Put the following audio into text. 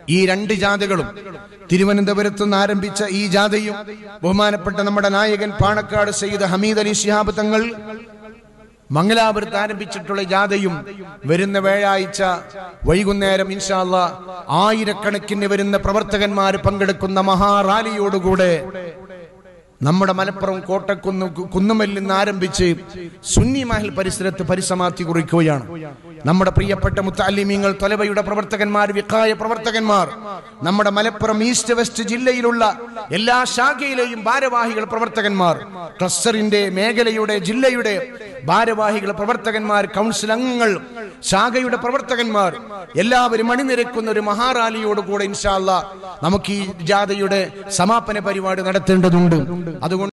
ഈ രണ്ട് ജാഥകളും തിരുവനന്തപുരത്ത് നിന്ന് ആരംഭിച്ച ഈ ജാഥയും ബഹുമാനപ്പെട്ട നമ്മുടെ നായകൻ പാണക്കാട് സയ്യിദ് ഹമീദ് അലി ശിഹാബ് തങ്ങൾ മംഗലാപുരത്ത് ആരംഭിച്ചിട്ടുള്ള ജാഥയും വരുന്ന വ്യാഴാഴ്ച വൈകുന്നേരം ഇൻഷാല്ല ആയിരക്കണക്കിന് വരുന്ന പ്രവർത്തകന്മാർ പങ്കെടുക്കുന്ന മഹാറാലിയോടുകൂടെ നമ്മുടെ മലപ്പുറം കോട്ടക്കുന്ന് കുന്നുമല്ലിൽ നിന്ന് ആരംഭിച്ച് സുന്നി മഹൽ പരിസരത്ത് പരിസമാപ്തി കുറിക്കുകയാണ് നമ്മുടെ പ്രിയപ്പെട്ട മുത്താലിമീങ്ങൾ തൊലവയുടെ പ്രവർത്തകന്മാർ വിക്കായ പ്രവർത്തകന്മാർ നമ്മുടെ മലപ്പുറം ഈസ്റ്റ് വെസ്റ്റ് ജില്ലയിലുള്ള എല്ലാ ശാഖയിലെയും ഭാരവാഹികൾ പ്രവർത്തകന്മാർ ക്ലസ്റ്ററിന്റെ മേഖലയുടെ ജില്ലയുടെ ഭാരവാഹികൾ പ്രവർത്തകന്മാർ കൗൺസിൽ അംഗങ്ങൾ ശാഖയുടെ പ്രവർത്തകന്മാർ എല്ലാവരും അണിനിരക്കുന്ന ഒരു മഹാറാലിയോട് കൂടെ ഇൻഷാല്ല നമുക്ക് ഈ ജാഥയുടെ സമാപന പരിപാടി നടത്തേണ്ടതുണ്ട് അതുകൊണ്ട്